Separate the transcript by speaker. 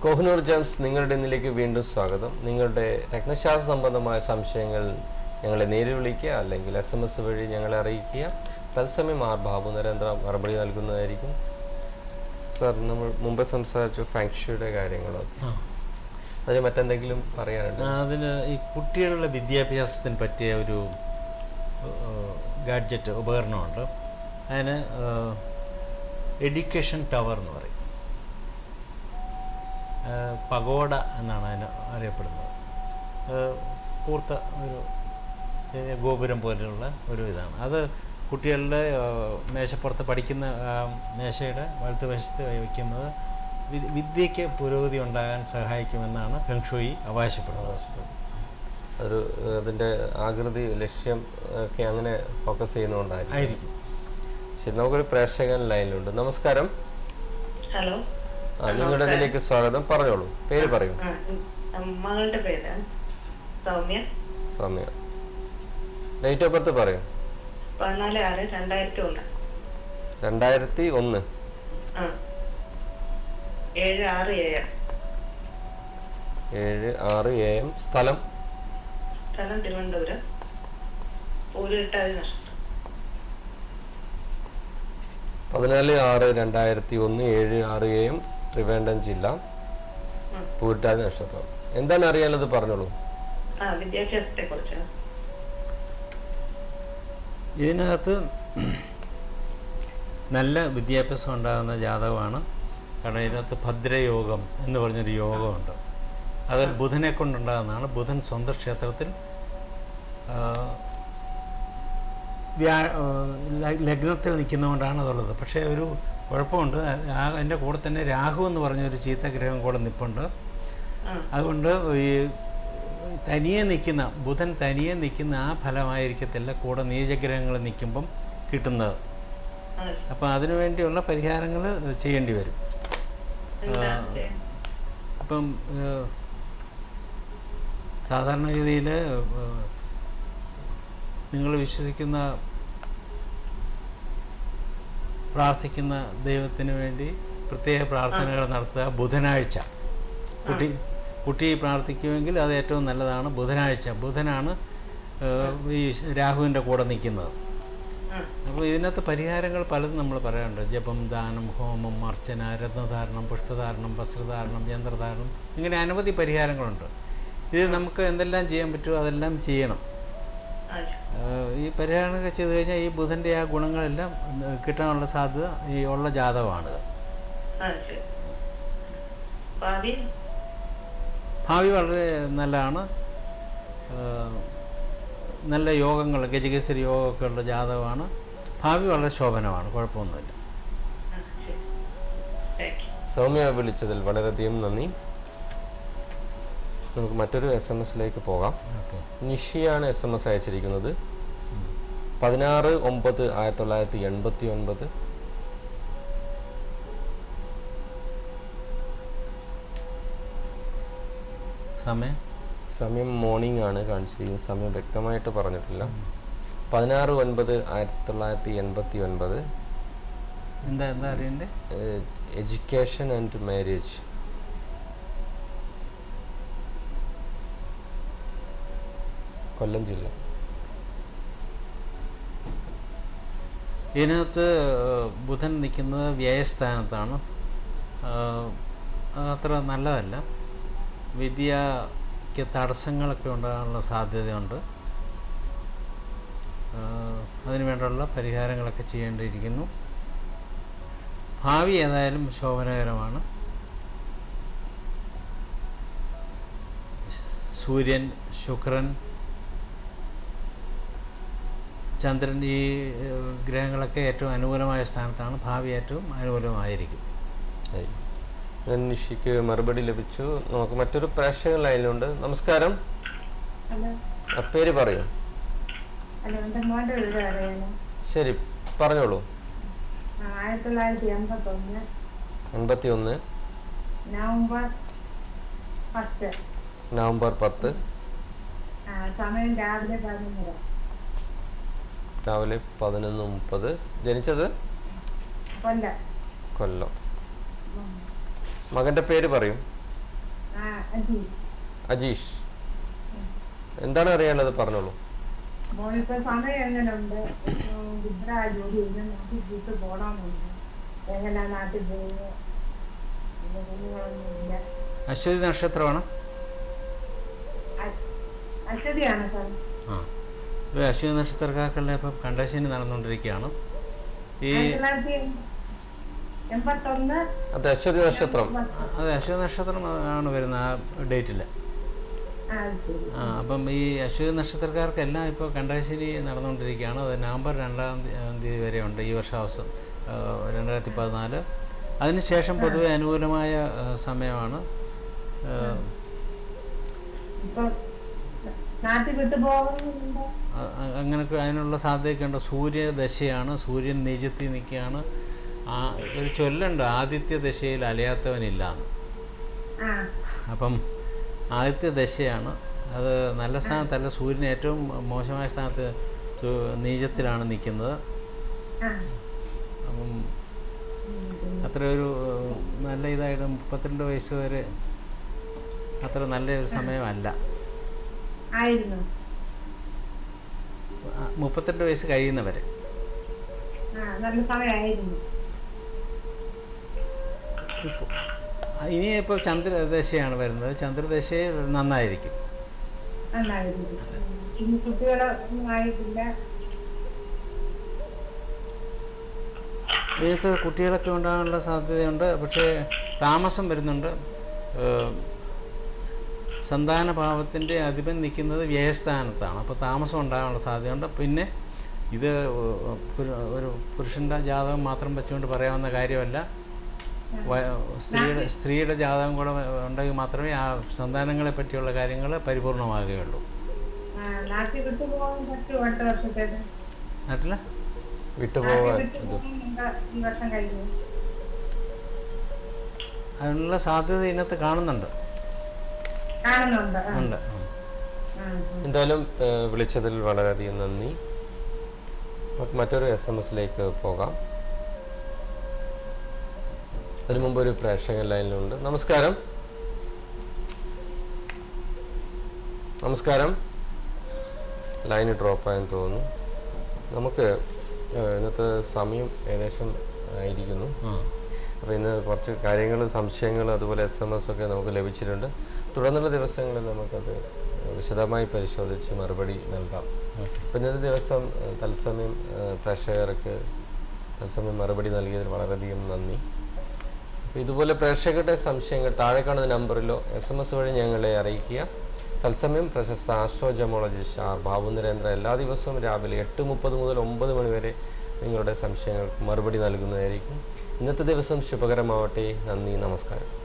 Speaker 1: Kohinoor gems നിങ്ങളുടെ ഇന്നിലേക്ക് വീണ്ടും സ്വാഗതം നിങ്ങളുടെ രത്നശാസ്ത്ര സംബന്ധമായ സംശയങ്ങൾ ഞങ്ങളെ നേരിൽ വിളിക്കുക അല്ലെങ്കിൽ എസ് എം എസ് വഴി ഞങ്ങളെ അറിയിക്കുക തത്സമയം ആർ ബാബു നരേന്ദ്ര മറുപടി നൽകുന്നതായിരിക്കും സാർ നമ്മൾ മുമ്പ് സംസാരിച്ചു ഫാങ്ഷിയുടെ കാര്യങ്ങളൊക്കെ അതിന് മറ്റെന്തെങ്കിലും പറയാനുണ്ട്
Speaker 2: അതിന് ഈ കുട്ടികളുടെ വിദ്യാഭ്യാസത്തിന് പറ്റിയ ഒരു ഗാഡ്ജറ്റ് ഉപകരണമുണ്ട് അതിന് എഡ്യൂക്കേഷൻ ടവർ എന്ന് പറയും ആ, പഗോഡ എന്നാണ് അതിന് അറിയപ്പെടുന്നത് അത് പൂർത്ത ഒരു ചെറിയ ഗോപുരം പോലെയുള്ള ഒരു ഇതാണ് അത് കുട്ടികളുടെ ആ, മേശപ്പുറത്ത് പഠിക്കുന്ന ആ, മേശയുടെ വലത്തുവശത്ത് വയ്ക്കുന്നത് വി- വിദ്യയ്ക്ക് പുരോഗതി ഉണ്ടാകാൻ സഹായിക്കുമെന്നാണ് ഫെങ്ഷുയി അവകാശപ്പെടുന്നത്
Speaker 1: ഒരു ഏഹ്, അതിന്റെ ആകൃതി ലക്ഷ്യം ഒക്കെ അങ്ങനെ ഫോക്കസ് ചെയ്യുന്നതുകൊണ്ടായിരിക്കും
Speaker 2: ആയിരിക്കും
Speaker 1: ശരി നമുക്കൊരു പ്രേക്ഷകൻ ലൈനിലുണ്ട് നമസ്കാരം
Speaker 3: ഹലോ
Speaker 1: ആ നിങ്ങളുടെ ഇതിലേക്ക് സ്വാഗതം പറഞ്ഞോളൂ പേര് പറയൂ
Speaker 3: ആ, ഉം, മകളുടെ പേര് സൗമ്യ
Speaker 1: സമയം ഡേറ്റ് ഓഫ് ബർത്ത് പറയൂ
Speaker 3: പതിനാല് ആറ് രണ്ടായിരത്തി ഒന്ന്
Speaker 1: രണ്ടായിരത്തി ഒന്ന്
Speaker 3: ആ ഏഴ് ആറ് ഏഴ്
Speaker 1: ഏഴ് ആറ് എ എം സ്ഥലം
Speaker 3: സ്ഥലം തിരുവനന്തപുരം പൂരിട്ടാതി നഷ്ടം
Speaker 1: പതിനാല് ആറ് രണ്ടായിരത്തി ഒന്ന് ഏഴ് ആറ് എ എം ട്രിവാൻഡ്രം ജില്ല
Speaker 3: ഉം.
Speaker 1: പൂരിട്ടാതി നക്ഷത്രം എന്താണ് അറിയാനുള്ളത് പറഞ്ഞോളൂ
Speaker 3: ആ വിദ്യാഭ്യാസത്തെ കുറിച്ച്
Speaker 2: ഇതിനകത്ത് നല്ല വിദ്യാഭ്യാസം ഉണ്ടാകുന്ന ജാതകമാണ് കാരണം ഇതിനകത്ത് ഭദ്രയോഗം എന്ന് പറഞ്ഞൊരു യോഗമുണ്ട് അത് ബുധനെ കൊണ്ടുണ്ടാകുന്നതാണ് ബുധൻ സ്വന്തം ക്ഷേത്രത്തിൽ ആ, വ്യാ ആ, ല- ലഗ്നത്തിൽ നിൽക്കുന്നതുകൊണ്ടാണ് അതുള്ളത് പക്ഷേ ഒരു കുഴപ്പമുണ്ട് ആ അതിൻ്റെ കൂടെ തന്നെ രാഹു എന്ന് പറഞ്ഞൊരു ചീത്ത ഗ്രഹം കൂടെ നിൽപ്പുണ്ട്
Speaker 3: ആ
Speaker 2: അതുകൊണ്ട് ഈ തനിയെ നിൽക്കുന്ന ബുധൻ തനിയെ നിൽക്കുന്ന ആ ഫലമായിരിക്കത്തില്ല കൂടെ നീചഗ്രഹങ്ങൾ നിൽക്കുമ്പം കിട്ടുന്നത്
Speaker 3: ആ
Speaker 2: അപ്പോൾ അതിനു വേണ്ടിയുള്ള പരിഹാരങ്ങൾ ചെയ്യേണ്ടി വരും
Speaker 3: എന്താ ഇത്?
Speaker 2: അപ്പം ഏഹ്, സാധാരണഗതിയിൽ നിങ്ങൾ വിശ്വസിക്കുന്ന പ്രാർത്ഥിക്കുന്ന ദൈവത്തിന് വേണ്ടി പ്രത്യേക പ്രാർത്ഥനകൾ നടത്തുക ബുധനാഴ്ച കുട്ടി കുട്ടി പ്രാർത്ഥിക്കുമെങ്കിൽ അത് ഏറ്റവും നല്ലതാണ് ബുധനാഴ്ച ബുധനാണ് ഏഹ്, ഈ രാഹുവിൻ്റെ കൂടെ നിൽക്കുന്നത്
Speaker 3: ആ
Speaker 2: അപ്പോൾ ഇതിനകത്ത് പരിഹാരങ്ങൾ പലതും നമ്മൾ പറയാറുണ്ട് ജപം ദാനം ഹോമം അർച്ചന രത്നധാരണം പുഷ്പധാരണം വസ്ത്രധാരണം യന്ത്രധാരണം ഇങ്ങനെ അനവധി പരിഹാരങ്ങളുണ്ട് ഇത് നമുക്ക് എന്തെല്ലാം ചെയ്യാൻ പറ്റുമോ അതെല്ലാം ചെയ്യണം
Speaker 3: ആ
Speaker 2: ഏഹ് ഈ പരിഹാരങ്ങളൊക്കെ ചെയ്തു കഴിഞ്ഞാൽ ഈ ബുധൻ്റെ ആ ഗുണങ്ങളെല്ലാം ഏഹ് കിട്ടാനുള്ള സാധ്യത ഈ ഉള്ള ജാതകമാണിത്
Speaker 3: ആ ശരി ഭാവി
Speaker 2: ഭാവി വളരെ നല്ലതാണ് ഏഹ് നല്ല യോഗങ്ങൾ ഗജകേസരി യോഗമൊക്കെ ഉള്ള ജാതകമാണ് ഭാവി വളരെ ശോഭനമാണ് കുഴപ്പമൊന്നുമില്ല
Speaker 3: ആ ശരി താങ്ക് യു
Speaker 1: സൗമ്യ വിളിച്ചതിൽ വളരെയധികം നന്ദി നമുക്ക് മറ്റൊരു എസ് എം എസിലേക്ക് പോകാം
Speaker 2: ഓക്കെ
Speaker 1: നിഷിയാണ് എസ് എം എസ് അയച്ചിരിക്കുന്നത് പതിനാറ് ഒമ്പത് ആയിരത്തി തൊള്ളായിരത്തി എൺപത്തി ഒൻപത്
Speaker 2: സമയം
Speaker 1: സമയം മോർണിംഗ് ആണ് കാണിച്ചിരിക്കുന്നത് സമയം വ്യക്തമായിട്ട് പറഞ്ഞിട്ടില്ല പതിനാറ് ഒൻപത് ആയിരത്തി തൊള്ളായിരത്തി എൺപത്തി ഒൻപത്
Speaker 2: എന്താ എന്താ അറിയണ്ടേ
Speaker 1: എഡ്യൂക്കേഷൻ ആൻഡ് മാരേജ് കൊല്ലം ജില്ല
Speaker 2: ഇതിനകത്ത് ബുധൻ നിൽക്കുന്നത് വ്യയസ്ഥാനത്താണ് ആഹ് അത്ര നല്ലതല്ല വിദ്യക്ക് തടസ്സങ്ങളൊക്കെ ഉണ്ടാകാനുള്ള സാധ്യതയുണ്ട് ആഹ് അതിന് വേണ്ടിയുള്ള പരിഹാരങ്ങളൊക്കെ ചെയ്യേണ്ടിയിരിക്കുന്നു ഭാവി ഏതായാലും ശോഭനകരമാണ് സൂര്യൻ ശുക്രൻ ചന്ദ്രൻ ഈ ഏഹ്, ഗ്രഹങ്ങളൊക്കെ ഏറ്റവും അനുകൂലമായ സ്ഥാനത്താണ് ഭാവി ഏറ്റവും അനുകൂലമായിരിക്കും
Speaker 1: ആയി. ഞാൻ നിഷിക്ക് മറുപടി ലഭിച്ചു നമുക്ക് മറ്റൊരു പ്രേക്ഷക ലൈനിലുണ്ട് നമസ്കാരം
Speaker 4: ഹലോ
Speaker 1: ആ, പേര് പറയൂ
Speaker 4: ഹലോ എൻ്റെ മോൻ്റെ വീട് അറിയാനോ
Speaker 1: ശരി പറഞ്ഞോളൂ
Speaker 4: ആ, ആയിരത്തി തൊള്ളായിരത്തി എൺപത്തൊന്ന്
Speaker 1: എൺപത്തി ഒന്ന്
Speaker 4: നവംബർ പത്ത്
Speaker 1: നവംബർ പത്ത്
Speaker 4: ആ, സമയം രാവിലെ പതിനൊന്നര
Speaker 1: രാവിലെ പതിനൊന്ന് മുപ്പത് ജനിച്ചത്
Speaker 4: കൊല്ലം
Speaker 1: കൊല്ലം മകന്റെ പേര് പറയും
Speaker 4: ആ അജി
Speaker 1: അജീഷ് എന്താണ് അറിയാനുള്ളത് പറഞ്ഞോളൂ
Speaker 4: മോനിപ്പോ സമയം എങ്ങനെയുണ്ട് വിദ്ര ജോലി ചെയ്യുന്ന നാട്ടിൽ വീട്ട് പോണമെന്നുണ്ട് എങ്ങനെയാ നാട്ടിൽ പോകുന്നത് പിന്നെ കുഞ്ഞുങ്ങളൊന്നുമില്ല
Speaker 2: അശ്വതി നക്ഷത്രമാണ്
Speaker 4: അ- അശ്വതിയാണ് സാർ
Speaker 2: ആ ഇപ്പോൾ അശ്വതി നക്ഷത്രക്കാർക്കെല്ലാം ഇപ്പം കണ്ടശനി നടന്നുകൊണ്ടിരിക്കുകയാണ് ഈ
Speaker 4: ആയിരത്തി തൊള്ളായിരത്തി എൺപത്തൊന്ന്
Speaker 1: അത് അശ്വതി നക്ഷത്രം
Speaker 2: അത് അശ്വതി നക്ഷത്രം ആണ് വരുന്നത് ആ ഡേറ്റിൽ
Speaker 4: ആ ശരി
Speaker 2: ആ അപ്പം ഈ അശ്വതി നക്ഷത്രക്കാർക്കെല്ലാം ഇപ്പോൾ കണ്ടശനി നടന്നുകൊണ്ടിരിക്കുകയാണ് അത് നവംബർ രണ്ടാം തീ- ആ, തീയതി വരെ ഉണ്ട് ഈ വർഷാവസം ആ, രണ്ടായിരത്തി പതിനാല് അതിനുശേഷം പൊതുവെ അനുകൂലമായ ആ, സമയമാണ് ആ,
Speaker 4: ഇപ്പൊ നാട്ടിൽ വിട്ടു പോകുന്നുണ്ടോ
Speaker 2: അ- അ- അങ്ങനൊക്കെ അതിനുള്ള സാധ്യതയൊക്കെ ഉണ്ട് സൂര്യദശയാണ് സൂര്യൻ നീചത്തിൽ നിൽക്കുകയാണ് ആ ഒരു ചൊല്ലുണ്ട് ആദിത്യ ദശയിൽ അലയാത്തവനില്ല എന്ന്.
Speaker 4: ആ
Speaker 2: അപ്പം ആദിത്യ ദശയാണ് അത് നല്ല സ്ഥാനത്തല്ല സൂര്യൻ ഏറ്റവും മോശമായ സ്ഥാനത്ത് സു- നീചത്തിലാണ് നിൽക്കുന്നത്
Speaker 4: ആ
Speaker 2: അപ്പം അത്ര ഒരു ഏഹ്, നല്ല ഇതായിട്ട് മുപ്പത്തിരണ്ട് വയസ്സ് വരെ അത്ര നല്ലൊരു സമയമല്ല
Speaker 4: ആയിരുന്നു
Speaker 2: ആ, മുപ്പത്തിരണ്ട് വയസ്സ് കഴിയുന്നവരെ
Speaker 4: ആ നല്ല സമയമായിരുന്നു
Speaker 2: ഇപ്പോൾ ഇനിയിപ്പോൾ ചന്ദ്രദശയാണ് വരുന്നത് ചന്ദ്രദശയിൽ നന്നായിരിക്കും
Speaker 4: നന്നായിരുന്നു ഇനി കുട്ടികളൊന്നും ആയിട്ടില്ല
Speaker 2: ഇതിനകത്ത് കുട്ടികളൊക്കെ ഉണ്ടാകാനുള്ള സാധ്യതയുണ്ട് പക്ഷേ താമസം വരുന്നുണ്ട് ഏഹ് സന്താന ഭാവത്തിൻ്റെ അധിപൻ നിൽക്കുന്നത് വ്യയസ്ഥാനത്താണ് അപ്പോൾ താമസം ഉണ്ടാകാനുള്ള സാധ്യതയുണ്ട് പിന്നെ ഇത് ഒരു- ഒരു പുരുഷൻ്റെ ജാതകം മാത്രം വെച്ചുകൊണ്ട് പറയാവുന്ന കാര്യമല്ല വ- സ്ത്രീയുടെ സ്ത്രീയുടെ ജാതകം കൂടെ ഉണ്ടെങ്കിൽ മാത്രമേ ആ സന്താനങ്ങളെ പറ്റിയുള്ള കാര്യങ്ങൾ പരിപൂർണമാകുകയുള്ളൂ
Speaker 4: ആ, നാട്ടിൽ വിട്ടു പോകാൻ പറ്റുമോ അടുത്ത വർഷത്തേക്ക്
Speaker 2: നാട്ടിൽ
Speaker 1: വിട്ടുപോകാൻ
Speaker 4: വിട്ടു പോകുന്നുണ്ടോ ഈ വർഷം കഴിഞ്ഞു
Speaker 2: അതിനുള്ള സാധ്യത ഇതിനകത്ത് കാണുന്നുണ്ട്
Speaker 4: കാണുന്നുണ്ട് ആ,
Speaker 2: ഉണ്ട് ഉം.
Speaker 4: ആ, ആ.
Speaker 1: എന്തായാലും ഏഹ്, വിളിച്ചതിൽ വളരെയധികം നന്ദി നമുക്ക് മറ്റൊരു എസ് എം എസിലേക്ക് പോകാം അതിനു മുമ്പ് ഒരു പ്രേക്ഷകൻ ലൈനിലുണ്ട് നമസ്കാരം നമസ്കാരം ലൈന് ഡ്രോപ്പായെന്ന് തോന്നുന്നു നമുക്ക് ഏഹ്, ഇന്നത്തെ സമയം ഏകദേശം ആയിരിക്കുന്നു
Speaker 2: ആ
Speaker 1: അപ്പോൾ ഇന്ന് കുറച്ച് കാര്യങ്ങൾ സംശയങ്ങൾ അതുപോലെ എസ് എം എസ് ഒക്കെ നമുക്ക് ലഭിച്ചിട്ടുണ്ട് തുടർന്നുള്ള ദിവസങ്ങളിൽ നമുക്കത് വിശദമായി പരിശോധിച്ച് മറുപടി നൽകാം
Speaker 2: ഓക്കെ
Speaker 1: അപ്പോൾ ഇന്നത്തെ ദിവസം ഏഹ്, തത്സമയം ഏഹ്, പ്രേക്ഷകർക്ക് തത്സമയം മറുപടി നൽകിയതിൽ വളരെയധികം നന്ദി അപ്പോൾ ഇതുപോലെ പ്രേക്ഷകരുടെ സംശയങ്ങൾ താഴെ കാണുന്ന നമ്പറിലോ എസ് എം എസ് വഴി ഞങ്ങളെ അറിയിക്കുക തത്സമയം പ്രശസ്ത ആസ്ട്രോജമോളജിസ്റ്റ് ആർ ബാബു നരേന്ദ്ര എല്ലാ ദിവസവും രാവിലെ എട്ട് മുപ്പത് മുതൽ ഒമ്പത് മണി വരെ നിങ്ങളുടെ സംശയങ്ങൾക്ക് മറുപടി നൽകുന്നതായിരിക്കും ഇന്നത്തെ ദിവസം ശുഭകരമാവട്ടെ നന്ദി നമസ്കാരം